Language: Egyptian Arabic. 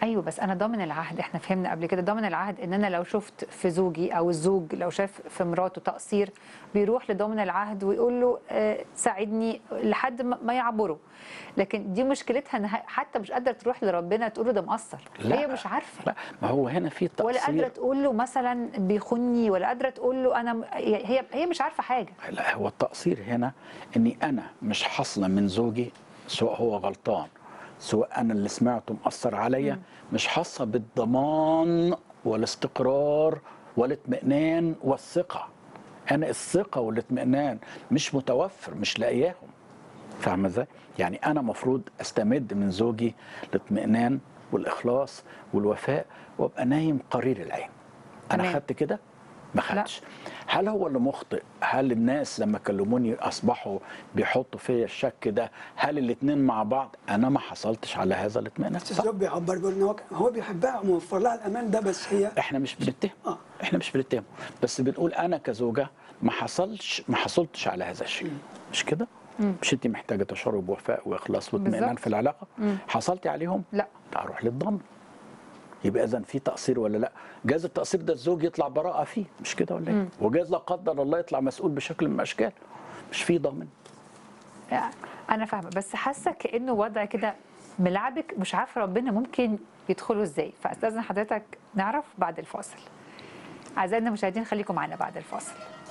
ايوه بس انا ضامن العهد احنا فهمنا قبل كده ضامن العهد ان انا لو شفت في زوجي او الزوج لو شاف في مراته تقصير بيروح لضامن العهد ويقول له آه، ساعدني لحد ما ما يعبره لكن دي مشكلتها انها حتى مش قادره تروح لربنا تقول له ده مقصر لا. هي مش عارفه لا ما هو هنا في ولا قادره تقصير تقول له مثلا بيخوني ولا قادره تقول له انا هي هي مش عارفه حاجه لا هو التقصير هنا اني انا مش حاصله من زوجي سواء هو غلطان سواء انا اللي سمعته مأثر عليا مش حاسه بالضمان والاستقرار والاطمئنان والثقه انا الثقه والاطمئنان مش متوفر مش لاقياهم فاهمه ازاي؟ يعني انا مفروض استمد من زوجي الاطمئنان والاخلاص والوفاء وابقى نايم قرير العين. انا تمام. خدت كده؟ ما خدتش. هل هو اللي مخطئ؟ هل الناس لما كلموني اصبحوا بيحطوا فيا الشك ده؟ هل الاثنين مع بعض؟ انا ما حصلتش على هذا الاطمئنان. بس صح؟ الزوج بيعبر بيقول ان هو هو بيحبها وموفر لها الامان ده بس هي احنا مش بنتهم آه. احنا مش بنتهم بس بنقول انا كزوجه ما حصلش ما حصلتش على هذا الشيء مش كده مش انت محتاجه تشعري بوفاء واخلاص واطمئنان بالظبط. في العلاقه حصلتي عليهم لا. اروح للضمن يبقى اذا في تقصير ولا لا جاز التقصير ده الزوج يطلع براءه فيه مش كده ولا ايه وجاز لا قدر الله يطلع مسؤول بشكل من الاشكال مش في ضامن انا فاهمه بس حاسه كانه وضع كده ملعبك مش عارفه ربنا ممكن يدخلوا ازاي فاستاذن حضرتك نعرف بعد الفاصل اعزائنا المشاهدين خليكم معنا بعد الفاصل